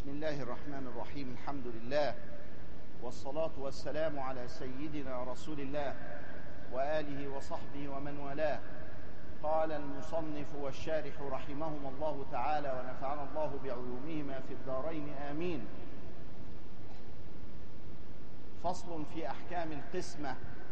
بسم الله الرحمن الرحيم الحمد لله والصلاة والسلام على سيدنا رسول الله وآله وصحبه ومن والاه قال المصنف والشارح رحمهما الله تعالى ونفعنا الله بعلومهما في الدارين آمين فصل في أحكام القسمة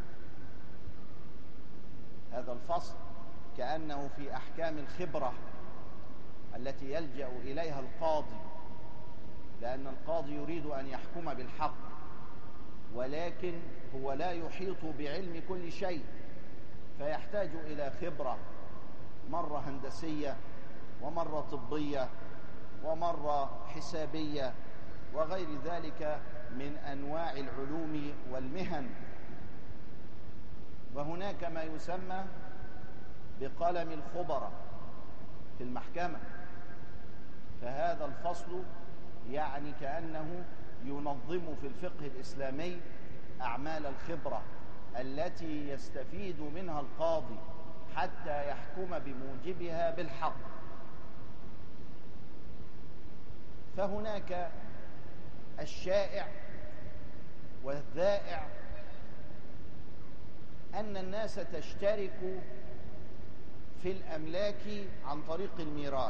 هذا الفصل كأنه في أحكام الخبرة التي يلجأ إليها القاضي لأن القاضي يريد أن يحكم بالحق ولكن هو لا يحيط بعلم كل شيء فيحتاج إلى خبرة مرة هندسية ومرة طبية ومرة حسابية وغير ذلك من أنواع العلوم والمهن وهناك ما يسمى بقلم الخبراء في المحكمة فهذا الفصل يعني كأنه ينظم في الفقه الإسلامي أعمال الخبرة التي يستفيد منها القاضي حتى يحكم بموجبها بالحق فهناك الشائع والذائع أن الناس تشترك في الأملاك عن طريق الميراث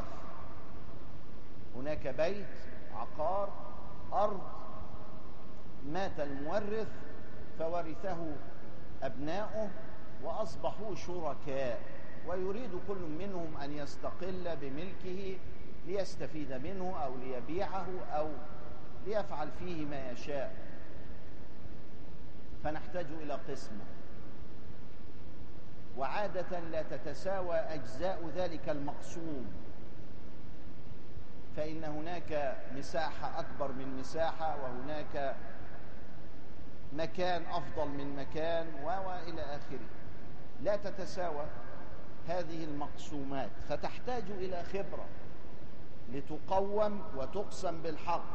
هناك بيت عقار أرض مات المورث فورثه أبناؤه وأصبحوا شركاء ويريد كل منهم أن يستقل بملكه ليستفيد منه أو ليبيعه أو ليفعل فيه ما يشاء فنحتاج إلى قسمة وعادة لا تتساوى أجزاء ذلك المقسوم فإن هناك مساحة أكبر من مساحة وهناك مكان أفضل من مكان وإلى آخره لا تتساوى هذه المقسومات فتحتاج إلى خبرة لتقوم وتقسم بالحق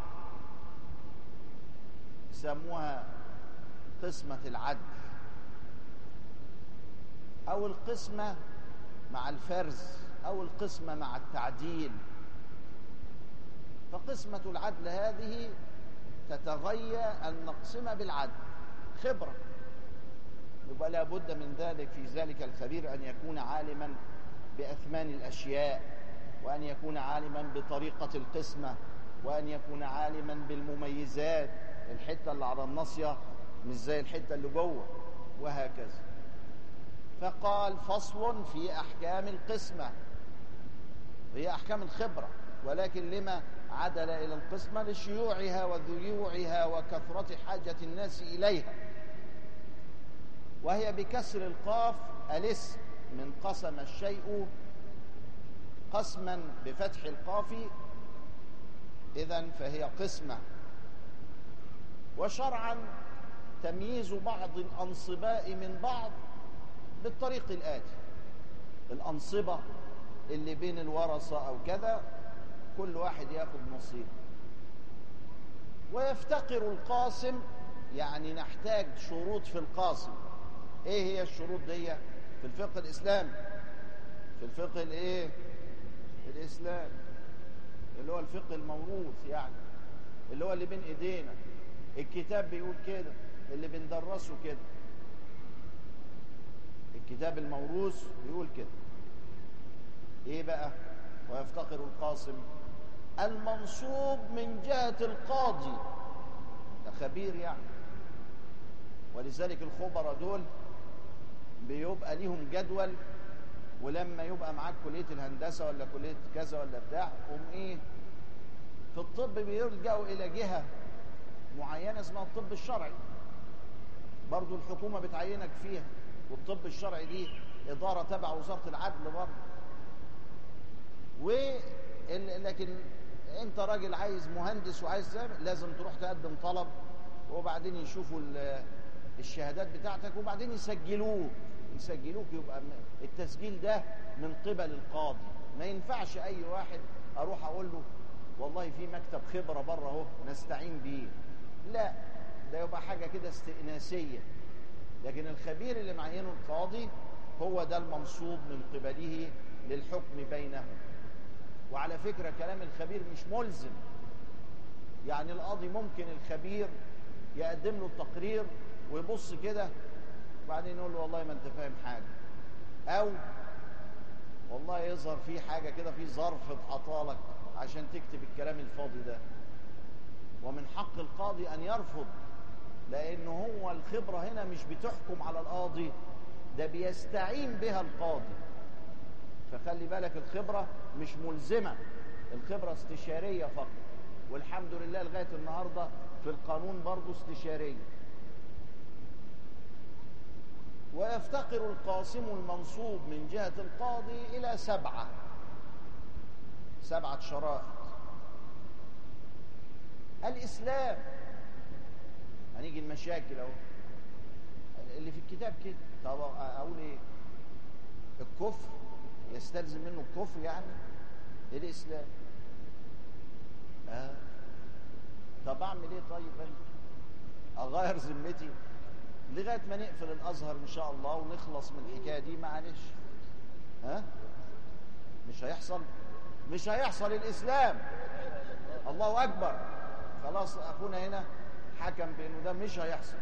يسموها قسمة العدل أو القسمة مع الفرز أو القسمة مع التعديل فقسمة العدل هذه تتغيى أن نقسم بالعدل خبرة يبقى لا بد من ذلك في ذلك الخبير أن يكون عالما بأثمان الأشياء وأن يكون عالما بطريقة القسمة وأن يكون عالما بالمميزات الحتة اللي على الناصية مش زي الحتة اللي جوه وهكذا فقال فصل في أحكام القسمة هي أحكام الخبرة ولكن لما عدل إلى القسمة لشيوعها وذيوعها وكثرة حاجة الناس إليها وهي بكسر القاف الاسم من قسم الشيء قسما بفتح القاف إذا فهي قسمة وشرعا تمييز بعض الأنصباء من بعض بالطريق الآتي الأنصبة اللي بين الورثة أو كذا كل واحد ياخد نصيب ويفتقر القاسم يعني نحتاج شروط في القاسم ايه هي الشروط دي في الفقه الاسلامي في الفقه الايه الاسلامي اللي هو الفقه الموروث يعني اللي هو اللي بين ايدينا الكتاب بيقول كده اللي بندرسه كده الكتاب الموروث بيقول كده ايه بقى ويفتقر القاسم المنصوب من جهة القاضي ده خبير يعني ولذلك الخبراء دول بيبقى ليهم جدول ولما يبقى معاك كلية الهندسة ولا كلية كذا ولا بتاع قوم ايه في الطب بيلجأوا إلى جهة معينة اسمها الطب الشرعي برضو الحكومة بتعينك فيها والطب الشرعي دي إدارة تبع وزارة العدل برضو و لكن انت راجل عايز مهندس وعايز لازم تروح تقدم طلب وبعدين يشوفوا الشهادات بتاعتك وبعدين يسجلوك يسجلوك يبقى التسجيل ده من قبل القاضي ما ينفعش اي واحد اروح اقول له والله في مكتب خبرة بره اهو نستعين بيه لا ده يبقى حاجة كده استئناسية لكن الخبير اللي معينه القاضي هو ده المنصوب من قبله للحكم بينهم وعلى فكرة كلام الخبير مش ملزم يعني القاضي ممكن الخبير يقدم له التقرير ويبص كده وبعدين يقول له والله ما انت فاهم حاجه او والله يظهر في حاجه كده في ظرف اتعطالك عشان تكتب الكلام الفاضي ده ومن حق القاضي ان يرفض لان هو الخبره هنا مش بتحكم على القاضي ده بيستعين بها القاضي فخلي بالك الخبره مش ملزمه الخبره استشاريه فقط والحمد لله لغايه النهارده في القانون برضه استشاريه ويفتقر القاسم المنصوب من جهة القاضي إلى سبعة سبعة شرائط الإسلام هنيجي المشاكل أهو اللي في الكتاب كده طب أقول إيه الكفر يستلزم منه الكفر يعني الإسلام آه. طب أعمل إيه طيب أنا أغير ذمتي لغايه ما نقفل الازهر ان شاء الله ونخلص من الحكايه دي معلش ها مش هيحصل مش هيحصل الاسلام الله اكبر خلاص اخونا هنا حكم بانه ده مش هيحصل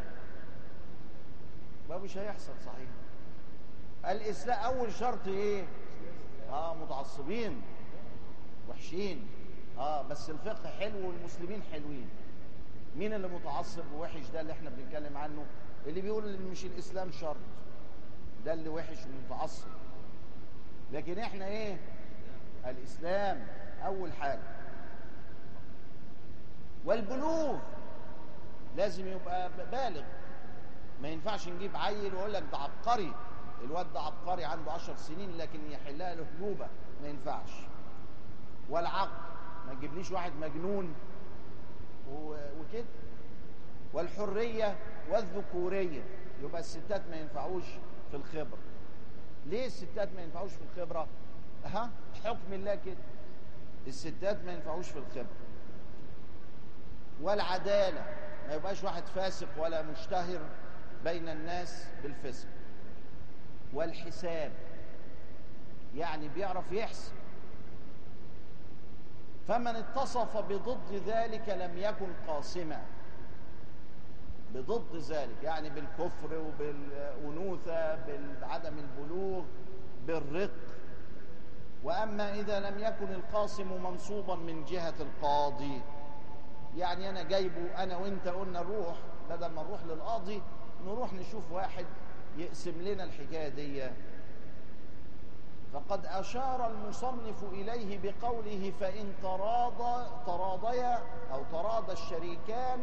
ما مش هيحصل صحيح الاسلام اول شرط ايه اه متعصبين وحشين اه بس الفقه حلو والمسلمين حلوين مين اللي متعصب ووحش ده اللي احنا بنتكلم عنه اللي بيقول ان مش الاسلام شرط ده اللي وحش ومتعصب لكن احنا ايه الاسلام اول حاجه والبلوغ لازم يبقى بالغ ما ينفعش نجيب عيل ويقول لك ده عبقري الواد ده عبقري عنده عشر سنين لكن يحلها له هجوبه ما ينفعش والعقل ما تجيبليش واحد مجنون وكده والحريه والذكوريه يبقى الستات ما ينفعوش في الخبره ليه الستات ما ينفعوش في الخبره ها حكم الله كده الستات ما ينفعوش في الخبره والعداله ما يبقاش واحد فاسق ولا مشتهر بين الناس بالفسق والحساب يعني بيعرف يحسب فمن اتصف بضد ذلك لم يكن قاسما بضد ذلك يعني بالكفر وبالأنوثة بعدم البلوغ بالرق وأما إذا لم يكن القاسم منصوبا من جهة القاضي يعني أنا جايبه أنا وإنت قلنا نروح بدل ما نروح للقاضي نروح نشوف واحد يقسم لنا الحكاية دي فقد أشار المصنف إليه بقوله فإن تراضى تراضيا أو تراضى الشريكان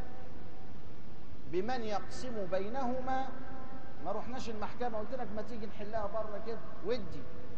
بمن يقسم بينهما ما رحناش المحكمة قلت لك ما تيجي نحلها بره كده ودي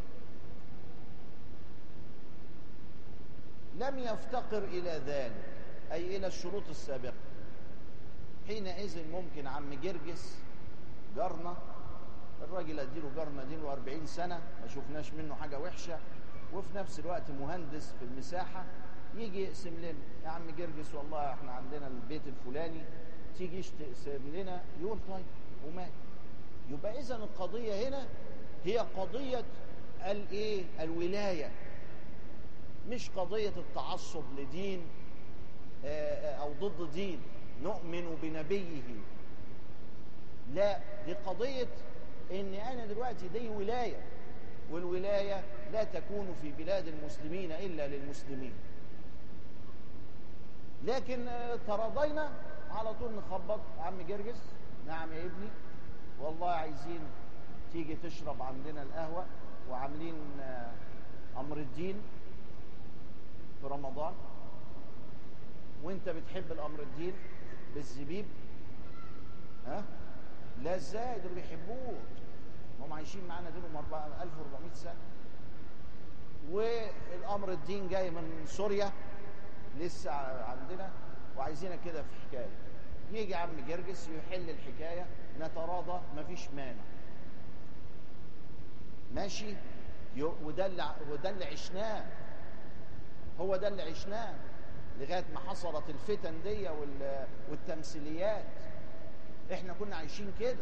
لم يفتقر إلى ذلك أي إلى الشروط السابقة حينئذ ممكن عم جرجس جارنا الراجل اديله جارنا اديله 40 سنة ما شفناش منه حاجة وحشة وفي نفس الوقت مهندس في المساحة يجي يقسم لنا يا عم جرجس والله احنا عندنا البيت الفلاني تيجيش تقسم لنا يقول طيب ومات يبقى اذا القضية هنا هي قضية الايه الولاية مش قضية التعصب لدين او ضد دين نؤمن بنبيه لا دي قضية ان انا دلوقتي دي ولاية والولاية لا تكون في بلاد المسلمين الا للمسلمين لكن تراضينا على طول نخبط عم جرجس نعم يا ابني والله عايزين تيجي تشرب عندنا القهوة وعاملين امر الدين في رمضان وانت بتحب الامر الدين بالزبيب ها لا ازاي دول بيحبوه هم عايشين معانا دول 1400 سنه والامر الدين جاي من سوريا لسه عندنا وعايزينك كده في حكايه يجي عم جرجس يحل الحكايه نتراضى مفيش مانع ماشي وده اللي وده اللي عشناه هو ده اللي عشناه لغايه ما حصلت الفتن دي والتمثيليات احنا كنا عايشين كده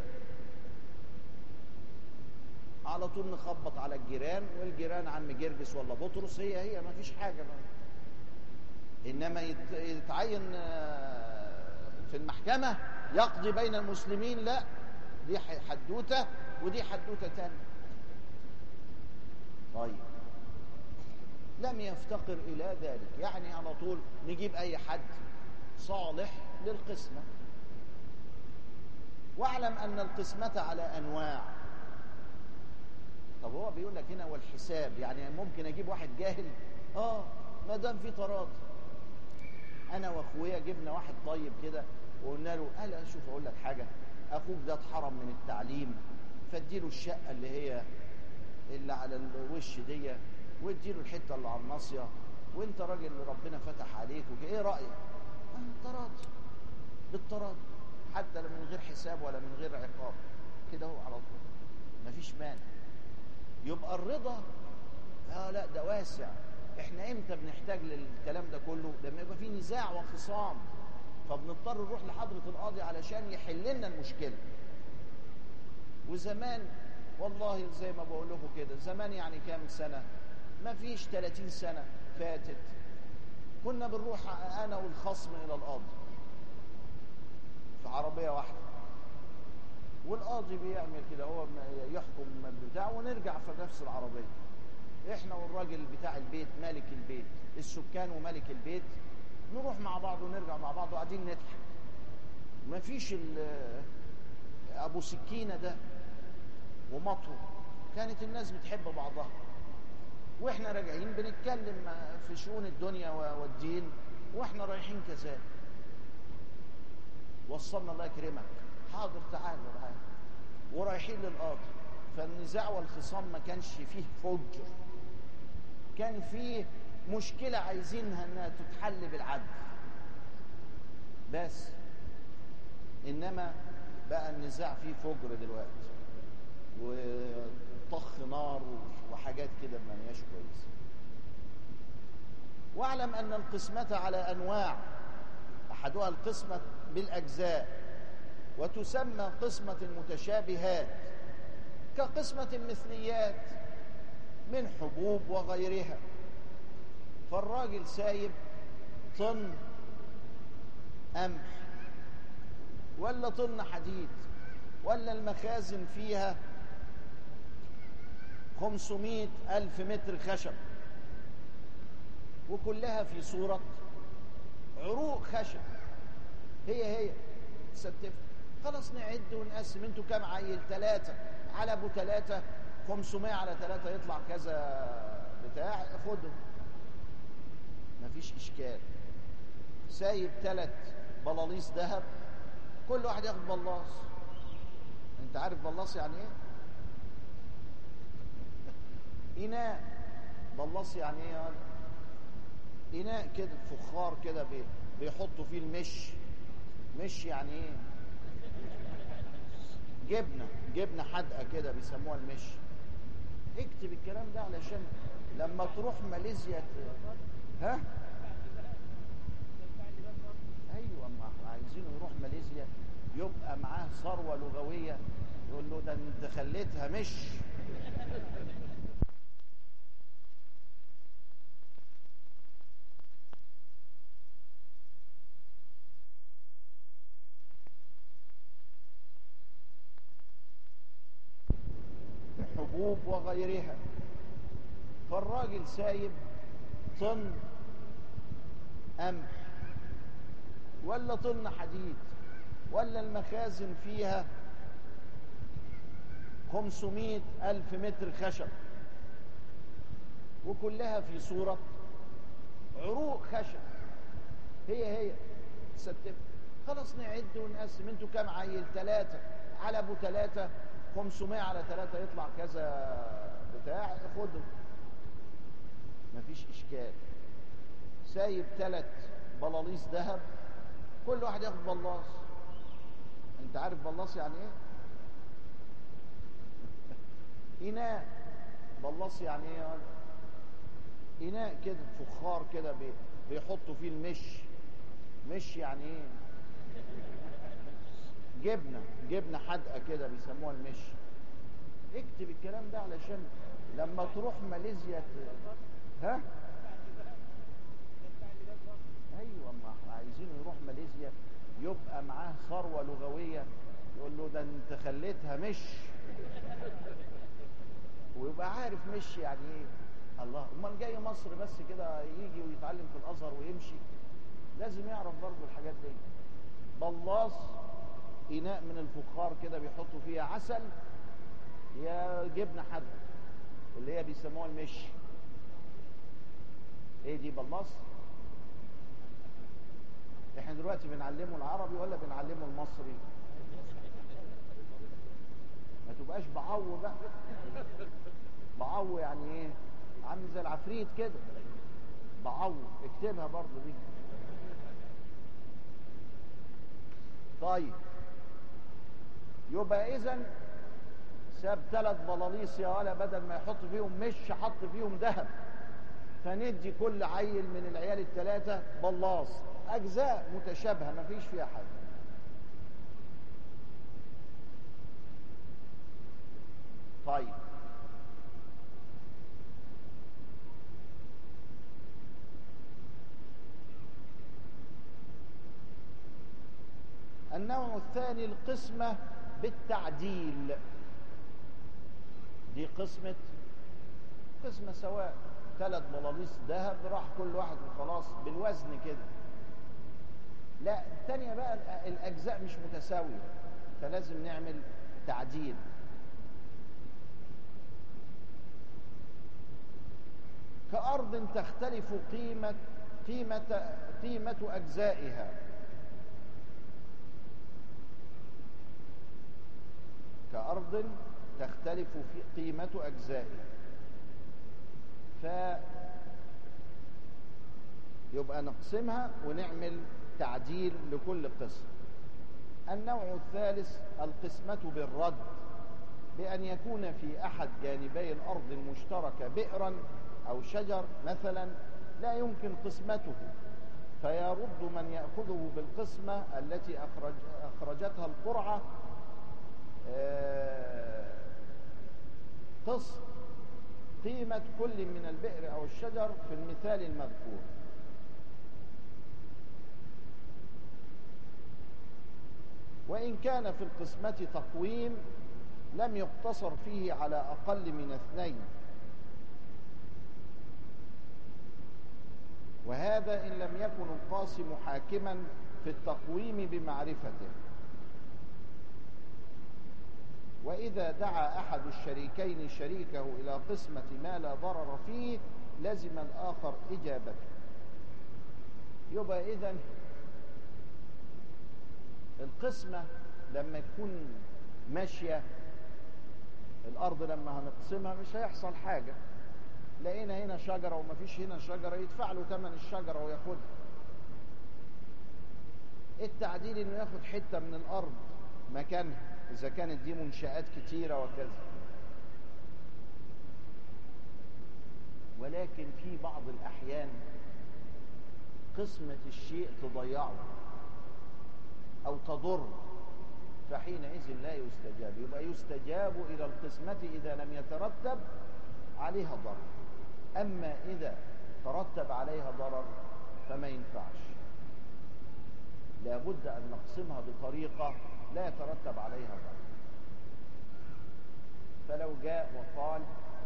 على طول نخبط على الجيران والجيران عم جرجس ولا بطرس هي هي ما فيش حاجه بقى انما يت- يتعين آه، في المحكمه يقضي بين المسلمين لا دي ح- حدوته ودي حدوته تانية طيب لم يفتقر الى ذلك يعني على طول نجيب اي حد صالح للقسمه واعلم ان القسمه على انواع طب هو بيقول لك هنا والحساب يعني ممكن اجيب واحد جاهل اه ما دام في تراضي انا واخويا جبنا واحد طيب كده وقلنا له قال شوف اقول لك حاجه اخوك ده اتحرم من التعليم فاديله الشقه اللي هي اللي على الوش دي واديله الحته اللي على الناصيه وانت راجل ربنا فتح عليك وكده ايه رايك؟ آه تراضي بالتراضي حتى لو من غير حساب ولا من غير عقاب كده هو على طول مفيش مانع يبقى الرضا اه لا ده واسع احنا امتى بنحتاج للكلام ده كله لما يبقى في نزاع وخصام فبنضطر نروح لحضرة القاضي علشان يحل لنا المشكلة وزمان والله زي ما بقول لكم كده زمان يعني كام سنة ما فيش 30 سنة فاتت كنا بنروح انا والخصم الى القاضي في عربية واحدة والقاضي بيعمل كده هو يحكم بتاع ونرجع في نفس العربية احنا والراجل بتاع البيت مالك البيت السكان وملك البيت نروح مع بعض ونرجع مع بعض وقاعدين نضحك مفيش ال- ابو سكينة ده ومطوه كانت الناس بتحب بعضها واحنا راجعين بنتكلم في شؤون الدنيا والدين واحنا رايحين كذلك وصلنا الله يكرمك حاضر تعال تعال ورايحين للقاضي فالنزاع والخصام ما كانش فيه فجر كان فيه مشكلة عايزينها انها تتحل بالعدل بس انما بقى النزاع فيه فجر دلوقتي وطخ نار وحاجات كده ما هياش كويسه واعلم ان القسمه على انواع احدها القسمه بالاجزاء وتسمى قسمه المتشابهات كقسمه المثليات من حبوب وغيرها فالراجل سايب طن قمح ولا طن حديد ولا المخازن فيها خمسمائة ألف متر خشب وكلها في صورة عروق خشب هي هي ستف خلاص نعد ونقسم انتوا كام عيل ثلاثة على ابو ثلاثة 500 على ثلاثة يطلع كذا بتاع خده مفيش اشكال سايب ثلاث بلاليص ذهب كل واحد ياخد بلاص انت عارف بلاص يعني ايه اناء بلاص يعني ايه يعني اناء كده فخار كده بي- بيحطوا فيه المش مش يعني ايه جبنه جبنه حادقه كده بيسموها المش اكتب الكلام ده علشان لما تروح ماليزيا ت- ها ايوه ما احنا عايزينه يروح ماليزيا يبقى معاه ثروه لغويه يقول له ده انت خليتها مش حبوب وغيرها فالراجل سايب طن قمح ولا طن حديد ولا المخازن فيها خمسمائة ألف متر خشب وكلها في صورة عروق خشب هي هي ستف خلاص نعد ونقسم انتوا كام عيل ثلاثة على ابو ثلاثة 500 على ثلاثة يطلع كذا بتاع خده مفيش اشكال سايب ثلاث بلاليص ذهب كل واحد ياخد بلاص انت عارف بلاص يعني ايه اناء بلاص يعني ايه يعني اناء كده فخار كده بي- بيحطوا فيه المش مش يعني ايه جبنه جبنه حادقه كده بيسموها المش اكتب الكلام ده علشان لما تروح ماليزيا ت... ها يقول له ده انت خليتها مش ويبقى عارف مش يعني ايه الله امال جاي مصر بس كده يجي ويتعلم في الازهر ويمشي لازم يعرف برضه الحاجات دي بلاص اناء من الفخار كده بيحطوا فيها عسل يا جبنه حد اللي هي بيسموها المش ايه دي بلاص احنا دلوقتي بنعلمه العربي ولا بنعلمه المصري ما تبقاش بعو بقى بعو يعني ايه عامل زي العفريت كده بعو اكتبها برضو دي طيب يبقى اذا ساب ثلاث بلاليص يا ولا بدل ما يحط فيهم مش حط فيهم ذهب فندي كل عيل من العيال الثلاثه بلاص اجزاء متشابهه ما فيش فيها حاجه طيب النوع الثاني القسمة بالتعديل دي قسمة قسمة سواء ثلاث بلاليص ذهب راح كل واحد وخلاص بالوزن كده لا الثانية بقى الأجزاء مش متساوية فلازم نعمل تعديل كأرض تختلف قيمة قيمة قيمة أجزائها كأرض تختلف في قيمة أجزائها ف يبقى نقسمها ونعمل تعديل لكل قسم النوع الثالث القسمة بالرد بأن يكون في أحد جانبي الأرض المشتركة بئرا أو شجر مثلا لا يمكن قسمته فيرد من يأخذه بالقسمة التي أخرج أخرجتها القرعة قسم قيمة كل من البئر أو الشجر في المثال المذكور وإن كان في القسمة تقويم لم يقتصر فيه على أقل من اثنين وهذا إن لم يكن القاسم حاكما في التقويم بمعرفته وإذا دعا أحد الشريكين شريكه إلى قسمة ما لا ضرر فيه لزم الآخر إجابته يبقى إذن القسمة لما تكون ماشية الأرض لما هنقسمها مش هيحصل حاجة لقينا هنا شجرة وما فيش هنا شجرة يدفع له ثمن الشجرة وياخدها التعديل انه ياخد حتة من الأرض مكانها إذا كانت دي منشآت كتيرة وكذا ولكن في بعض الأحيان قسمة الشيء تضيعه أو تضر فحينئذ لا يستجاب يبقى يستجاب إلى القسمة إذا لم يترتب عليها ضرر أما إذا ترتب عليها ضرر فما ينفعش لابد أن نقسمها بطريقة لا يترتب عليها ضرر فلو جاء وقال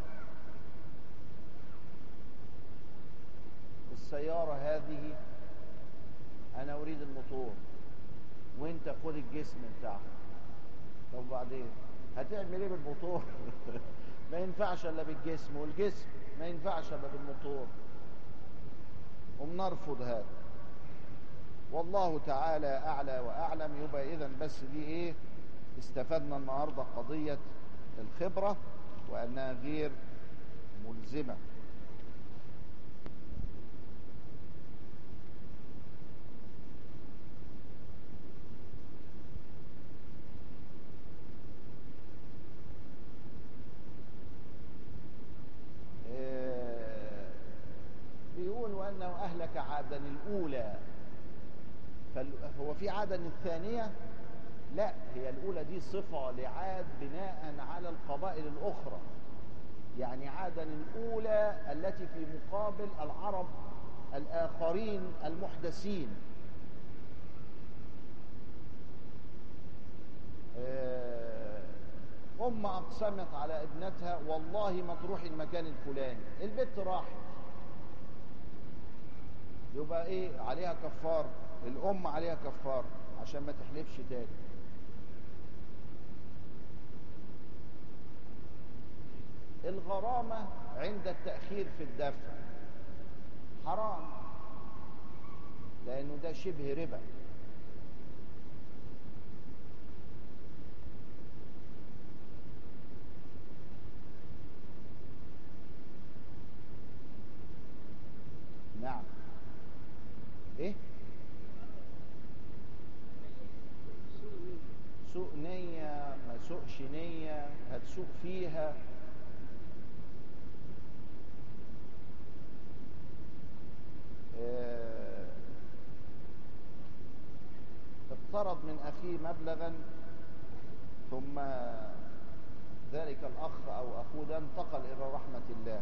السيارة هذه أنا أريد الموتور وانت خد الجسم بتاعها طب وبعدين هتعمل ايه بالموتور ما ينفعش الا بالجسم والجسم ما ينفعش الا بالموتور وبنرفض هذا والله تعالى اعلى واعلم يبقى اذا بس دي ايه استفدنا النهارده قضيه الخبره وانها غير ملزمه بيقول وأنه أهلك عادا الأولى فهو في عادا الثانية لا هي الأولى دي صفة لعاد بناء على القبائل الأخرى يعني عادا الأولى التي في مقابل العرب الآخرين المحدثين آه، أم أقسمت على ابنتها والله ما تروحي المكان الفلاني البت راحت يبقى ايه عليها كفار الأم عليها كفار عشان ما تحلفش تاني الغرامة عند التأخير في الدفع حرام لأنه ده شبه ربا نعم ايه سوء نية ما سوءش نية هتسوق فيها آه، اقترض من أخيه مبلغا ثم ذلك الأخ أو أخوه ده انتقل إلى رحمة الله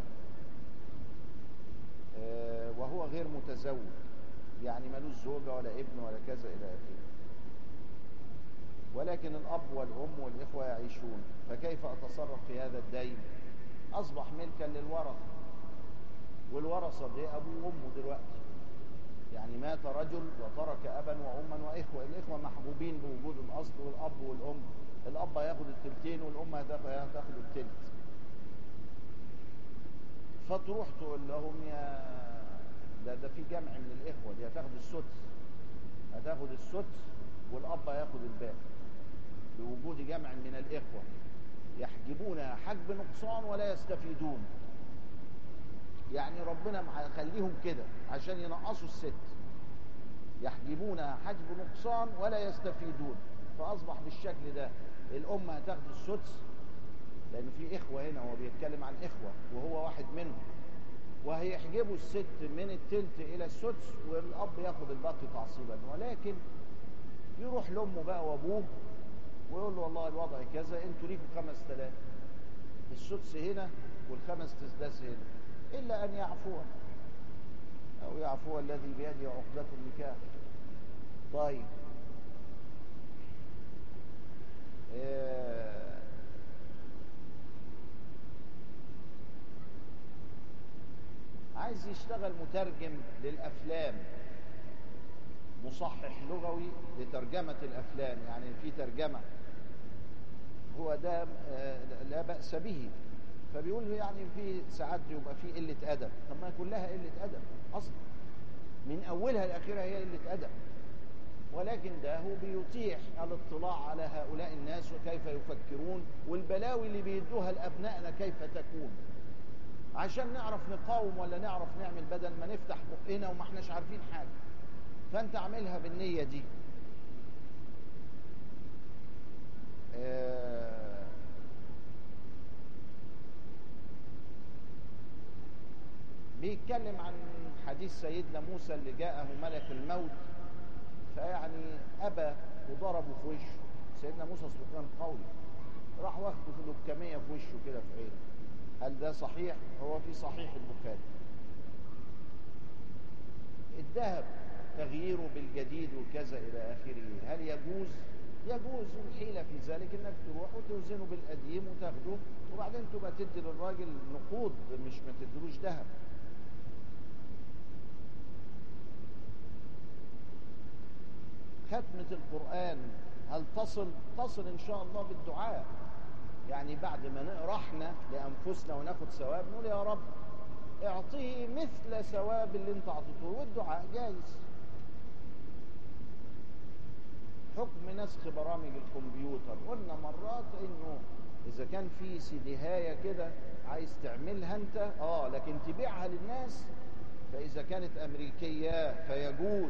آه، وهو غير متزوج يعني ملوش زوجة ولا ابن ولا كذا إلى آخره ولكن الأب والأم والإخوة يعيشون فكيف أتصرف في هذا الدين أصبح ملكا للورثة والورثة دي أبوه وأمه دلوقتي يعني مات رجل وترك أبا وأما وإخوة الإخوة محبوبين بوجود الأصل والأب والأم الأب هياخد التلتين والأم هتاخد هتاخد التلت فتروح تقول لهم يا ده ده في جمع من الإخوة دي هتاخد السدس هتاخد السدس والأب هياخد الباقي بوجود جمع من الإخوة يحجبونها حجب نقصان ولا يستفيدون يعني ربنا خليهم كده عشان ينقصوا الست يحجبونها حجب نقصان ولا يستفيدون فأصبح بالشكل ده الأم هتاخد السدس لأن في إخوة هنا هو بيتكلم عن إخوة وهو واحد منهم وهيحجبوا الست من التلت إلى السدس والأب ياخد الباقي تعصيبا ولكن يروح لأمه بقى وأبوه ويقول له والله الوضع كذا انتوا ليكوا خمس تلاف السدس هنا والخمس تسداس هنا إلا أن يعفو أو يعفو الذي بيده عقدة النكاح طيب آه عايز يشتغل مترجم للأفلام مصحح لغوي لترجمة الأفلام يعني في ترجمة هو ده لا بأس به فبيقول يعني في ساعات يبقى في قلة أدب طب ما كلها قلة أدب أصلا من أولها لآخرها هي قلة أدب ولكن ده هو بيتيح الاطلاع على هؤلاء الناس وكيف يفكرون والبلاوي اللي بيدوها لأبنائنا كيف تكون عشان نعرف نقاوم ولا نعرف نعمل بدل ما نفتح بقنا وما احناش عارفين حاجة فانت اعملها بالنية دي آه بيتكلم عن حديث سيدنا موسى اللي جاءه ملك الموت فيعني أبى وضربه في وشه سيدنا موسى سلطان قوي راح واخده في لكمية في وشه كده في عينه هل ده صحيح؟ هو في صحيح البخاري الذهب تغييره بالجديد وكذا إلى آخره هل يجوز؟ يجوز الحيلة في ذلك انك تروح وتوزنه بالقديم وتاخده وبعدين تبقى تدي للراجل نقود مش ما تدلوش ذهب ختمة القرآن هل تصل؟ تصل إن شاء الله بالدعاء يعني بعد ما نقرا احنا لأنفسنا وناخد ثواب نقول يا رب اعطيه مثل ثواب اللي انت اعطيته والدعاء جايز حكم نسخ برامج الكمبيوتر قلنا مرات انه اذا كان في سيديهايه كده عايز تعملها انت اه لكن تبيعها للناس فاذا كانت امريكيه فيجوز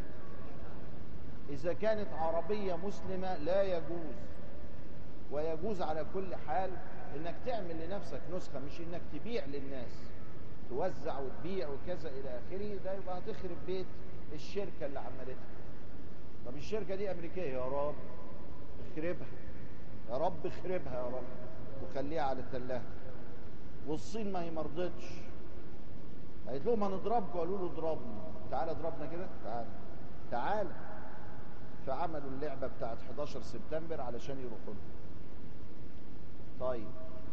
اذا كانت عربيه مسلمه لا يجوز ويجوز على كل حال انك تعمل لنفسك نسخه مش انك تبيع للناس توزع وتبيع وكذا الى اخره ده يبقى هتخرب بيت الشركه اللي عملتها طب الشركه دي امريكيه يا رب اخربها يا رب اخربها يا رب وخليها على التلاجه والصين ما هي مرضتش قالت لهم هنضربكم قالوا له اضربنا تعالى اضربنا كده تعالى تعالى فعمل عملوا اللعبة بتاعت 11 سبتمبر علشان يروحوا له طيب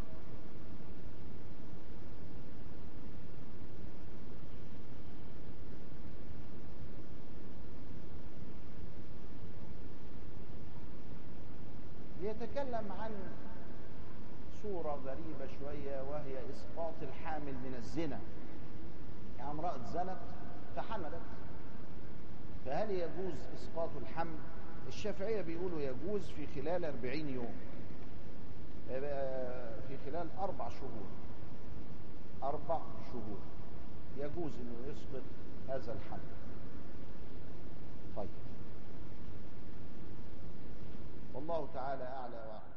بيتكلم عن صورة غريبة شوية وهي إسقاط الحامل من الزنا يعني امرأة زنت فحملت فهل يجوز إسقاط الحمل الشافعية بيقولوا يجوز في خلال 40 يوم في خلال أربع شهور أربع شهور يجوز أنه يسقط هذا الحمل طيب والله تعالى أعلى وأعلم